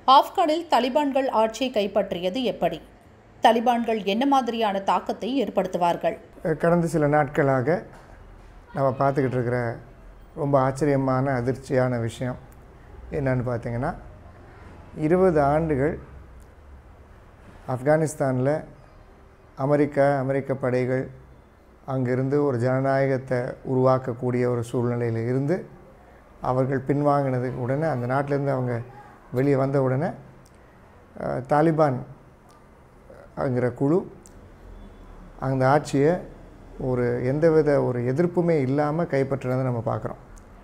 ஆப்கானில் தலிபான்கள் ஆட்சியை கைப்பற்றியது எப்படி தலிபான்கள் என்ன மாதிரியான தாக்கத்தை ஏற்படுத்துவார்கள் கடந்த சில நாட்களாக நம்ம பார்த்துக்கிட்டு இருக்கிற ரொம்ப ஆச்சரியமான அதிர்ச்சியான விஷயம் என்னன்னு பார்த்தீங்கன்னா இருபது ஆண்டுகள் ஆப்கானிஸ்தானில் அமெரிக்கா அமெரிக்க படைகள் அங்கிருந்து ஒரு ஜனநாயகத்தை உருவாக்கக்கூடிய ஒரு சூழ்நிலையில் இருந்து அவர்கள் பின்வாங்கினதுக்கு உடனே அந்த நாட்டிலேருந்து அவங்க வெளியே வந்த உடனே அஹ், தாலிபான் ங்கிற குழு அந்த ஆட்சியை ஒரு எந்தவித ஒரு எதிர்ப்புமே இல்லாமல் கைப்பற்றினதை நம்ம பார்க்குறோம்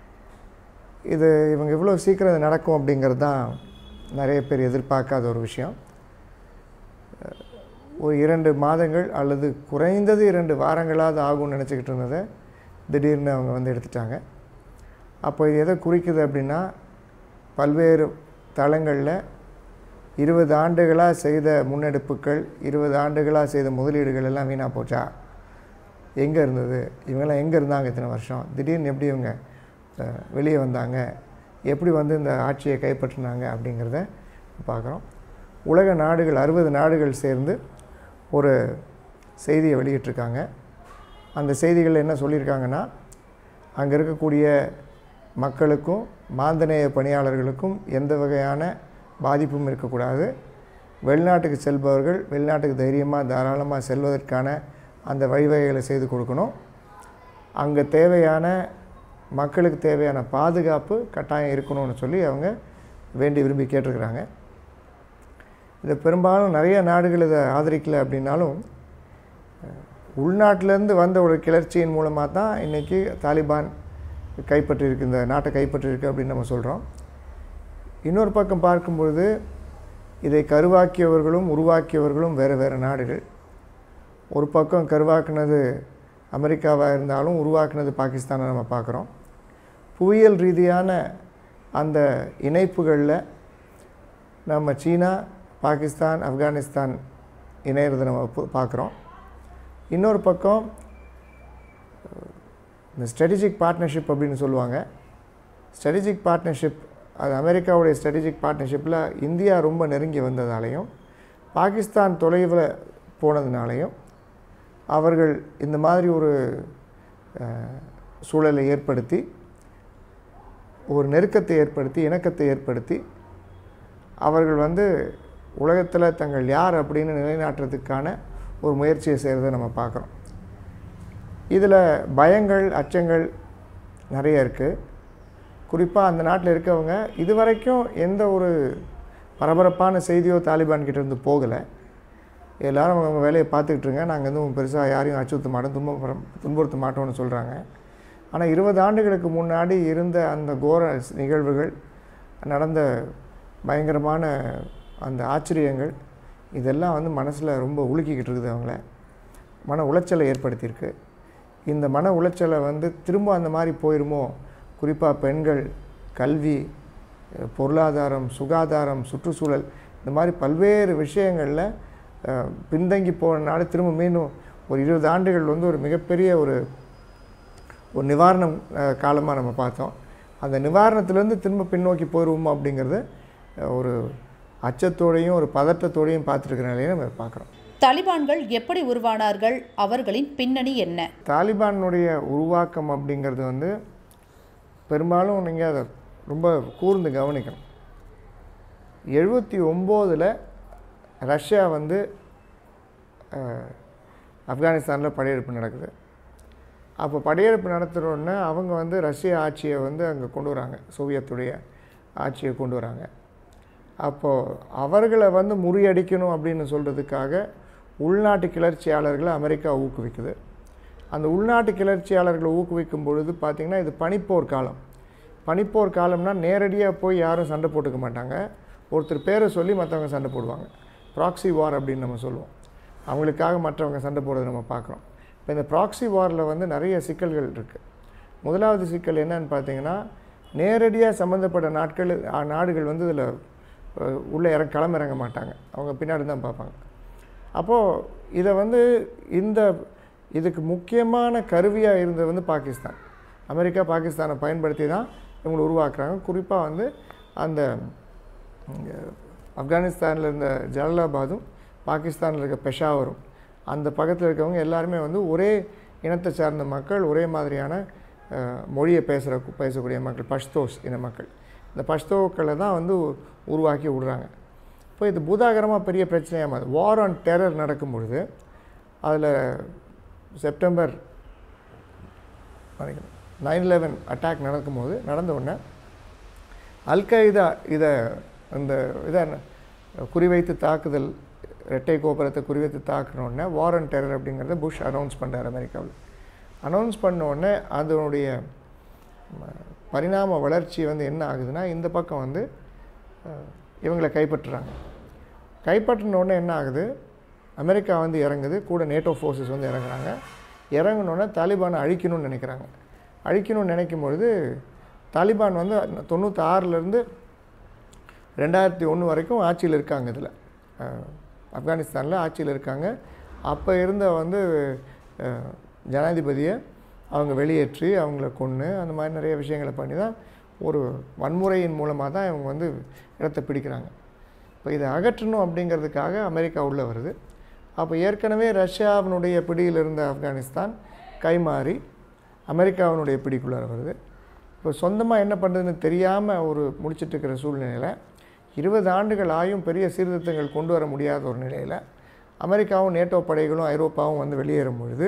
இது இவங்க இவ்வளோ சீக்கிரம் இது நடக்கும் அப்படிங்கிறது தான் நிறைய பேர் எதிர்பார்க்காத ஒரு விஷயம் அஹ், ஒரு இரண்டு மாதங்கள் அல்லது குறைந்தது இரண்டு வாரங்களாவது ஆகும்னு நினச்சிக்கிட்டு இருந்ததை திடீர்னு அவங்க வந்து எடுத்துட்டாங்க அப்போ இது எதை குறிக்குது அப்படின்னா பல்வேறு தளங்களில் இருபது ஆண்டுகளாக செய்த முன்னெடுப்புகள் இருபது ஆண்டுகளாக செய்த முதலீடுகள் எல்லாம் வீணாக போச்சா எங்கே இருந்தது இவங்கெல்லாம் எங்கே இருந்தாங்க இத்தனை வருஷம் திடீர்னு எப்படி இவங்க அஹ், வெளியே வந்தாங்க எப்படி வந்து இந்த ஆட்சியை கைப்பற்றினாங்க அப்படிங்கிறத பார்க்குறோம் உலக நாடுகள் அறுபது நாடுகள் சேர்ந்து ஒரு செய்தியை வெளியிட்டிருக்காங்க அந்த செய்திகள் என்ன சொல்லியிருக்காங்கன்னா அங்கே இருக்கக்கூடிய மக்களுக்கும் மாந்தநேய பணியாளர்களுக்கும் எந்த வகையான பாதிப்பும் இருக்கக்கூடாது வெளிநாட்டுக்கு செல்பவர்கள் வெளிநாட்டுக்கு தைரியமாக தாராளமாக செல்வதற்கான அந்த வழிவகைகளை செய்து கொடுக்கணும் அங்கே தேவையான மக்களுக்கு தேவையான பாதுகாப்பு கட்டாயம் இருக்கணும்னு சொல்லி அவங்க வேண்டி விரும்பி கேட்டிருக்கிறாங்க இதை பெரும்பாலும் நிறைய நாடுகள் இதை ஆதரிக்கலை அப்படின்னாலும் உள்நாட்டிலேருந்து வந்த ஒரு கிளர்ச்சியின் மூலமாக தான் இன்றைக்கி தாலிபான் கைப்பற்றியிருக்கு இந்த நாட்டை கைப்பற்றியிருக்கு அப்படின்னு நம்ம சொல்கிறோம் இன்னொரு பக்கம் பார்க்கும்பொழுது இதை கருவாக்கியவர்களும் உருவாக்கியவர்களும் வேறு வேறு நாடுகள் ஒரு பக்கம் கருவாக்குனது அமெரிக்காவாக இருந்தாலும் உருவாக்குனது பாகிஸ்தானை நம்ம பார்க்குறோம் புவியியல் ரீதியான அந்த இணைப்புகளில் நம்ம சீனா பாகிஸ்தான் ஆப்கானிஸ்தான் இணையிறதை நம்ம பு- பார்க்குறோம் இன்னொரு பக்கம் இந்த ஸ்ட்ராட்டஜிக் பார்ட்னர்ஷிப் அப்படின்னு சொல்லுவாங்க ஸ்ட்ராட்டஜிக் பார்ட்னர்ஷிப் அது அமெரிக்காவுடைய ஸ்ட்ராட்டஜிக் பார்ட்னர்ஷிப்பில் இந்தியா ரொம்ப நெருங்கி வந்ததாலையும் பாகிஸ்தான் தொலைவில் போனதுனாலையும் அவர்கள் இந்த மாதிரி ஒரு அஹ், சூழலை ஏற்படுத்தி ஒரு நெருக்கத்தை ஏற்படுத்தி இணக்கத்தை ஏற்படுத்தி அவர்கள் வந்து உலகத்தில் தங்கள் யார் அப்படின்னு நிலைநாட்டுறதுக்கான ஒரு முயற்சியை செய்கிறத நம்ம பார்க்குறோம் இதில் பயங்கள் அச்சங்கள் நிறைய இருக்குது குறிப்பாக அந்த நாட்டில் இருக்கவங்க இதுவரைக்கும் எந்த ஒரு பரபரப்பான செய்தியோ தாலிபான் கிட்ட இருந்து போகலை எல்லாரும் அவங்க வேலையை பார்த்துக்கிட்டு இருங்க நாங்கள் எதுவும் பெருசாக யாரையும் அச்சுறுத்த மாட்டோம் துன்ப துன்புறுத்த மாட்டோம்னு சொல்கிறாங்க ஆனால் இருபது ஆண்டுகளுக்கு முன்னாடி இருந்த அந்த கோர நிகழ்வுகள் நடந்த பயங்கரமான அந்த ஆச்சரியங்கள் இதெல்லாம் வந்து மனசில் ரொம்ப உலுக்கிக்கிட்டு இருக்குது அவங்கள மன உளைச்சலை ஏற்படுத்தியிருக்கு இந்த மன உளைச்சலை வந்து திரும்ப அந்த மாதிரி போயிருமோ குறிப்பாக பெண்கள் கல்வி அஹ், பொருளாதாரம் சுகாதாரம் சுற்றுச்சூழல் இந்த மாதிரி பல்வேறு விஷயங்களில் அஹ், பின்தங்கி போனனால திரும்ப மீண்டும் ஒரு இருபது ஆண்டுகள் வந்து ஒரு மிகப்பெரிய ஒரு ஒரு நிவாரணம் காலமாக நம்ம பார்த்தோம் அந்த நிவாரணத்திலேருந்து திரும்ப பின்னோக்கி போயிடுவோமோ அப்படிங்கிறது அஹ், ஒரு அச்சத்தோடையும் ஒரு பதட்டத்தோடையும் பார்த்துருக்கிற நிலையை நம்ம பார்க்குறோம் தலிபான்கள் எப்படி உருவானார்கள் அவர்களின் பின்னணி என்ன தாலிபானுடைய உருவாக்கம் அப்படிங்கிறது வந்து பெரும்பாலும் நீங்கள் அதை ரொம்ப கூர்ந்து கவனிக்கணும் எழுபத்தி ஒம்போதில் ரஷ்யா வந்து அஹ், ஆப்கானிஸ்தானில் படையெடுப்பு நடக்குது அப்போ படையெடுப்பு நடத்துகிற உடனே அவங்க வந்து ரஷ்ய ஆட்சியை வந்து அங்கே கொண்டு வராங்க சோவியத்துடைய ஆட்சியை கொண்டு வராங்க அப்போது அவர்களை வந்து முறியடிக்கணும் அப்படின்னு சொல்கிறதுக்காக உள்நாட்டு கிளர்ச்சியாளர்களை அமெரிக்கா ஊக்குவிக்குது அந்த உள்நாட்டு கிளர்ச்சியாளர்களை ஊக்குவிக்கும் பொழுது பார்த்திங்கன்னா இது பனிப்போர் காலம் பனிப்போர் காலம்னா நேரடியாக போய் யாரும் சண்டை போட்டுக்க மாட்டாங்க ஒருத்தர் பேரை சொல்லி மற்றவங்க சண்டை போடுவாங்க ப்ராக்ஸி வார் அப்படின்னு நம்ம சொல்லுவோம் அவங்களுக்காக மற்றவங்க சண்டை போடுறதை நம்ம பார்க்குறோம் இப்போ இந்த ப்ராக்ஸி வாரில் வந்து நிறைய சிக்கல்கள் இருக்குது முதலாவது சிக்கல் என்னன்னு பார்த்தீங்கன்னா நேரடியாக சம்மந்தப்பட்ட நாட்கள் ஆ, நாடுகள் வந்து இதில் உள்ளே இறங்க களமிறங்க மாட்டாங்க அவங்க பின்னாடி தான் பார்ப்பாங்க அப்போது இதை வந்து இந்த இதுக்கு முக்கியமான கருவியாக இருந்தது வந்து பாகிஸ்தான் அமெரிக்கா பாகிஸ்தானை பயன்படுத்தி தான் இவங்களை உருவாக்குறாங்க குறிப்பாக வந்து அந்த இங்க ஆப்கானிஸ்தானில் இருந்த ஜலாலாபாதும் பாகிஸ்தானில் இருக்க பெஷாவரும் அந்த பக்கத்தில் இருக்கவங்க எல்லாருமே வந்து ஒரே இனத்தை சார்ந்த மக்கள் ஒரே மாதிரியான அஹ், மொழியை பேசுகிற பேசக்கூடிய மக்கள் பஷ்தோஸ் இன மக்கள் இந்த பஷ்தோக்களை தான் வந்து உ- உருவாக்கி விடுறாங்க இப்போ இது பூதாகரமாக பெரிய பிரச்சனையாக மாறுது வார் ஆன் டெரர் நடக்கும் பொழுது அதில் செப்டம்பர் நினைக்கிறேன் நைன் லெவன் அட்டாக் நடக்கும்போது நடந்த உடனே அல்கைதா இதை இந்த இதை குறிவைத்து தாக்குதல் இரட்டை கோபுரத்தை குறிவைத்து தாக்குன உடனே வார் அண்ட் டெரர் அப்படிங்கிறத புஷ் அனௌன்ஸ் பண்ணார் அமெரிக்காவில் அனௌன்ஸ் பண்ண உடனே அதனுடைய ம, பரிணாம வளர்ச்சி வந்து என்ன ஆகுதுன்னா இந்த பக்கம் வந்து அஹ், இவங்களை கைப்பற்றுறாங்க கைப்பற்றின உடனே என்ன ஆகுது அமெரிக்கா வந்து இறங்குது கூட நேட்டோ ஃபோர்ஸஸ் வந்து இறங்குறாங்க இறங்குனோடனே தாலிபானை அழிக்கணும்னு நினைக்கிறாங்க அழிக்கணும்னு நினைக்கும் பொழுது தாலிபான் வந்து தொண்ணூற்றி ரெண்டாயிரத்தி ஒன்று வரைக்கும் ஆட்சியில் இருக்காங்க இதில் ஆப்கானிஸ்தானில் ஆட்சியில் இருக்காங்க அப்போ இருந்த வந்து அஹ், ஜனாதிபதியை அவங்க வெளியேற்றி அவங்கள கொன்று அந்த மாதிரி நிறைய விஷயங்களை பண்ணி தான் ஒரு வன்முறையின் மூலமாக தான் இவங்க வந்து இடத்தை பிடிக்கிறாங்க இப்போ இதை அகற்றணும் அப்படிங்கிறதுக்காக அமெரிக்கா உள்ளே வருது அப்போ ஏற்கனவே ரஷ்யாவினுடைய பிடியில் இருந்த ஆப்கானிஸ்தான் கைமாறி அமெரிக்காவினுடைய பிடிக்குள்ளார வருது இப்போ சொந்தமாக என்ன பண்ணுறதுன்னு தெரியாமல் ஒரு முடிச்சிட்டு இருக்கிற சூழ்நிலையில் இருபது ஆண்டுகள் ஆயும் பெரிய சீர்திருத்தங்கள் கொண்டு வர முடியாத ஒரு நிலையில் அமெரிக்காவும் நேட்டோ படைகளும் ஐரோப்பாவும் வந்து வெளியேறும் பொழுது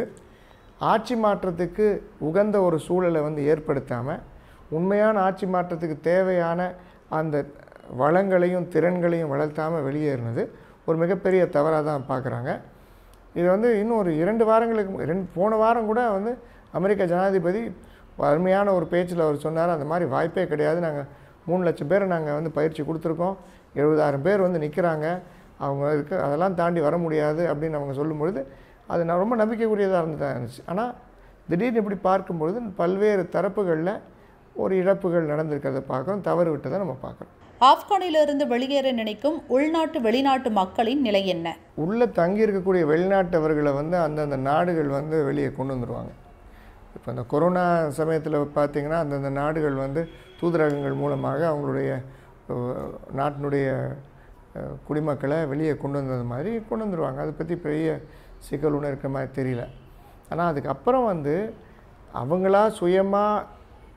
ஆட்சி மாற்றத்துக்கு உகந்த ஒரு சூழலை வந்து ஏற்படுத்தாமல் உண்மையான ஆட்சி மாற்றத்துக்கு தேவையான அந்த வளங்களையும் திறன்களையும் வளர்த்தாமல் வெளியேறினது ஒரு மிகப்பெரிய தவறாக தான் பார்க்குறாங்க இது வந்து இன்னும் ஒரு இரண்டு வாரங்களுக்கு மு- ரெண்டு போன வாரம் கூட வந்து அமெரிக்க ஜனாதிபதி அருமையான ஒரு பேச்சில் அவர் சொன்னார் அந்த மாதிரி வாய்ப்பே கிடையாது நாங்கள் மூணு லட்சம் பேரை நாங்கள் வந்து பயிற்சி கொடுத்துருக்கோம் எழுபதாயிரம் பேர் வந்து நிற்கிறாங்க அவங்க இருக்கு அதெல்லாம் தாண்டி வர முடியாது அப்படின்னு அவங்க சொல்லும் பொழுது அது நான் ரொம்ப நம்பிக்கைக்குரியதாக இருந்ததாக இருந்துச்சு ஆனால் திடீர்னு இப்படி பார்க்கும்பொழுது பல்வேறு தரப்புகளில் ஒரு இழப்புகள் நடந்திருக்கிறத பார்க்குறோம் தவறு விட்டதை நம்ம பார்க்குறோம் ஆப்கானிலிருந்து வெளியேற நினைக்கும் உள்நாட்டு வெளிநாட்டு மக்களின் நிலை என்ன உள்ளே தங்கி இருக்கக்கூடிய வெளிநாட்டவர்களை வந்து அந்தந்த நாடுகள் வந்து வெளியே கொண்டு வந்துருவாங்க இப்போ இந்த கொரோனா சமயத்தில் பார்த்தீங்கன்னா அந்தந்த நாடுகள் வந்து தூதரகங்கள் மூலமாக அவங்களுடைய அஹ், நாட்டினுடைய அஹ், குடிமக்களை வெளியே கொண்டு வந்தது மாதிரி கொண்டு வந்துருவாங்க அதை பற்றி பெரிய சிக்கல் ஒன்றும் இருக்கிற மாதிரி தெரியல ஆனால் அதுக்கப்புறம் வந்து அவங்களா சுயமாக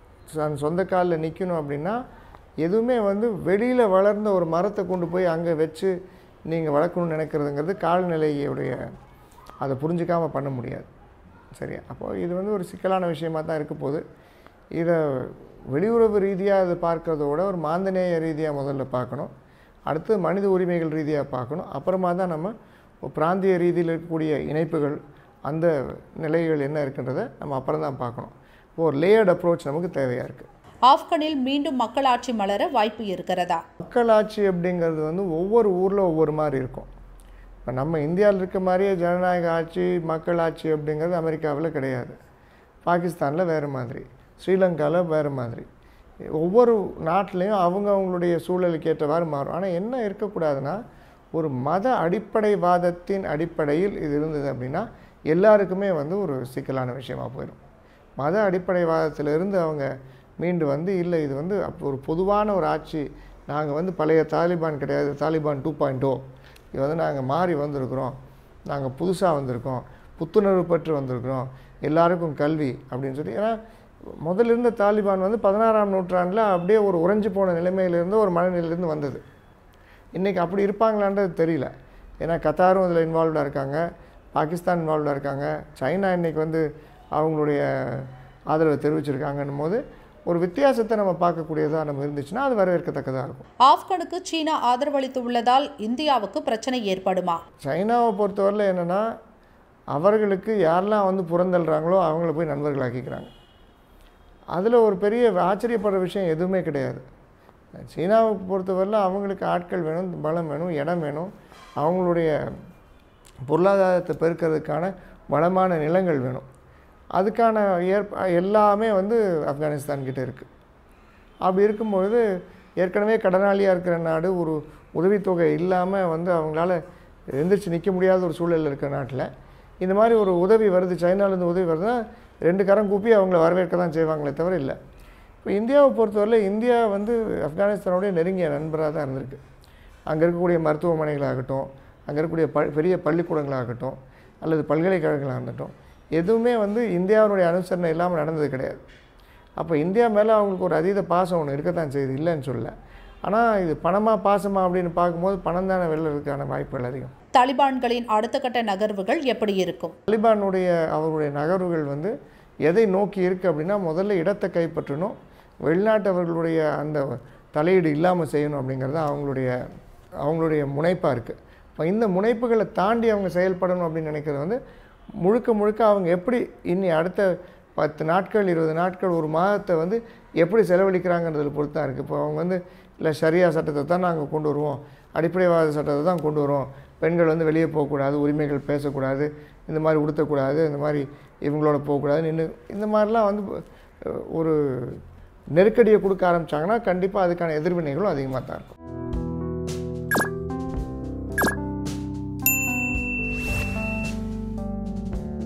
தன் சொந்த காலில் நிற்கணும் அப்படின்னா எதுவுமே வந்து வெளியில் வளர்ந்த ஒரு மரத்தை கொண்டு போய் அங்கே வச்சு நீங்கள் வளர்க்கணும்னு நினைக்கிறதுங்கிறது காலநிலையுடைய அதை புரிஞ்சுக்காமல் பண்ண முடியாது சரியா அப்போ இது வந்து ஒரு சிக்கலான விஷயமா தான் இருக்க போகுது இதை வெளியுறவு ரீதியாக இதை பார்க்கறத விட ஒரு மாந்தநேய ரீதியாக முதல்ல பார்க்கணும் அடுத்து மனித உரிமைகள் ரீதியாக பார்க்கணும் அப்புறமா தான் நம்ம ஒரு பிராந்திய ரீதியில் இருக்கக்கூடிய இணைப்புகள் அந்த நிலைகள் என்ன இருக்குன்றதை நம்ம அப்புறம் தான் பார்க்கணும் இப்போ ஒரு லேயர்ட் அப்ரோச் நமக்கு தேவையாக இருக்குது ஆப்கானில் மீண்டும் மக்களாட்சி மலர வாய்ப்பு இருக்கிறதா மக்களாட்சி அப்படிங்கிறது வந்து ஒவ்வொரு ஊரில் ஒவ்வொரு மாதிரி இருக்கும் இப்போ நம்ம இந்தியாவில் இருக்க மாதிரியே ஜனநாயக ஆட்சி மக்களாட்சி அப்படிங்கிறது அமெரிக்காவில் கிடையாது பாகிஸ்தானில் வேறு மாதிரி ஸ்ரீலங்காவில் வேறு மாதிரி ஒவ்வொரு நாட்டிலையும் அவங்க அவங்களுடைய சூழலுக்கு ஏற்றவாறு மாறும் ஆனால் என்ன இருக்கக்கூடாதுன்னா ஒரு மத அடிப்படைவாதத்தின் அடிப்படையில் இது இருந்தது அப்படின்னா எல்லாருக்குமே வந்து ஒரு சிக்கலான விஷயமா போயிடும் மத அடிப்படைவாதத்திலிருந்து அவங்க மீண்டு வந்து இல்லை இது வந்து அப்போ ஒரு பொதுவான ஒரு ஆட்சி நாங்கள் வந்து பழைய தாலிபான் கிடையாது தாலிபான் டூ பாயிண்ட் ஓ இது வந்து நாங்கள் மாறி வந்திருக்கிறோம் நாங்கள் புதுசாக வந்திருக்கோம் புத்துணர்வு பெற்று வந்திருக்கிறோம் எல்லாருக்கும் கல்வி அப்படின்னு சொல்லி ஏன்னா முதல்ல இருந்த தாலிபான் வந்து பதினாறாம் நூற்றாண்டில் அப்படியே ஒரு உறைஞ்சு போன நிலைமையிலிருந்து ஒரு மனநிலையிலேருந்து வந்தது இன்றைக்கி அப்படி இருப்பாங்களான்றது தெரியல ஏன்னா கத்தாரும் இதில் இன்வால்வ்டாக இருக்காங்க பாகிஸ்தான் இன்வால்வ்டாக இருக்காங்க சைனா இன்றைக்கி வந்து அவங்களுடைய ஆதரவை தெரிவிச்சிருக்காங்கன்னும் போது ஒரு வித்தியாசத்தை நம்ம பார்க்கக்கூடியதாக நம்ம இருந்துச்சுன்னா அது வரவேற்கத்தக்கதாக இருக்கும் ஆப்கானுக்கு சீனா ஆதரவளித்து உள்ளதால் இந்தியாவுக்கு பிரச்சனை ஏற்படுமா சைனாவை பொறுத்தவரையில் என்னென்னா அவர்களுக்கு யாரெல்லாம் வந்து புறந்தள்ளுறாங்களோ அவங்கள போய் நண்பர்களாக்கிக்கிறாங்க அதில் ஒரு பெரிய ஆச்சரியப்படுற விஷயம் எதுவுமே கிடையாது சீனாவை பொறுத்தவரையில் அவங்களுக்கு ஆட்கள் வேணும் பலம் வேணும் இடம் வேணும் அவங்களுடைய பொருளாதாரத்தை பெருக்கிறதுக்கான வளமான நிலங்கள் வேணும் அதுக்கான ஏற்ப எல்லாமே வந்து ஆப்கானிஸ்தான் கிட்ட இருக்குது அப்படி இருக்கும்பொழுது ஏற்கனவே கடனாளியாக இருக்கிற நாடு ஒரு உதவித்தொகை இல்லாமல் வந்து அவங்களால எந்திரிச்சு நிற்க முடியாத ஒரு சூழலில் இருக்கிற நாட்டில் இந்த மாதிரி ஒரு உதவி வருது சைனாலேருந்து உதவி வருதுன்னா ரெண்டு கரம் கூப்பி அவங்கள வரவேற்க தான் செய்வாங்களே தவிர இல்லை இப்போ இந்தியாவை பொறுத்தவரையில் இந்தியா வந்து ஆப்கானிஸ்தானுடைய நெருங்கிய நண்பராக தான் இருந்திருக்கு அங்கே இருக்கக்கூடிய மருத்துவமனைகளாகட்டும் அங்கே இருக்கக்கூடிய ப பெரிய பள்ளிக்கூடங்களாகட்டும் அல்லது பல்கலைக்கழகங்களாக இருக்கட்டும் எதுவுமே வந்து இந்தியாவுடைய அனுசரணை இல்லாமல் நடந்தது கிடையாது அப்போ இந்தியா மேலே அவங்களுக்கு ஒரு அதீத பாசம் ஒன்று இருக்கத்தான் செய்யுது இல்லைன்னு சொல்லல ஆனால் இது பணமா பாசமா அப்படின்னு பார்க்கும்போது பணம் தானே வெள்ளறதுக்கான வாய்ப்புகள் அதிகம் தாலிபான்களின் அடுத்த கட்ட நகர்வுகள் எப்படி இருக்கும் தாலிபானுடைய அவர்களுடைய நகர்வுகள் வந்து எதை நோக்கி இருக்குது அப்படின்னா முதல்ல இடத்தை கைப்பற்றணும் வெளிநாட்டவர்களுடைய அந்த தலையீடு இல்லாமல் செய்யணும் அப்படிங்கிறது தான் அவங்களுடைய அவங்களுடைய முனைப்பாக இருக்குது இப்போ இந்த முனைப்புகளை தாண்டி அவங்க செயல்படணும் அப்படின்னு நினைக்கிறது வந்து முழுக்க முழுக்க அவங்க எப்படி இனி அடுத்த பத்து நாட்கள் இருபது நாட்கள் ஒரு மாதத்தை வந்து எப்படி செலவழிக்கிறாங்கன்றதில் பொறுத்து தான் இருக்குது இப்போ அவங்க வந்து இல்லை சரியா சட்டத்தை தான் நாங்கள் கொண்டு வருவோம் அடிப்படைவாத சட்டத்தை தான் கொண்டு வருவோம் பெண்கள் வந்து வெளியே போகக்கூடாது உரிமைகள் பேசக்கூடாது இந்த மாதிரி உடுத்தக்கூடாது இந்த மாதிரி இவங்களோட போகக்கூடாது நின்று இந்த மாதிரிலாம் வந்து அஹ், ஒரு நெருக்கடியை கொடுக்க ஆரம்பிச்சாங்கன்னா கண்டிப்பாக அதுக்கான எதிர்வினைகளும் அதிகமாக தான் இருக்கும்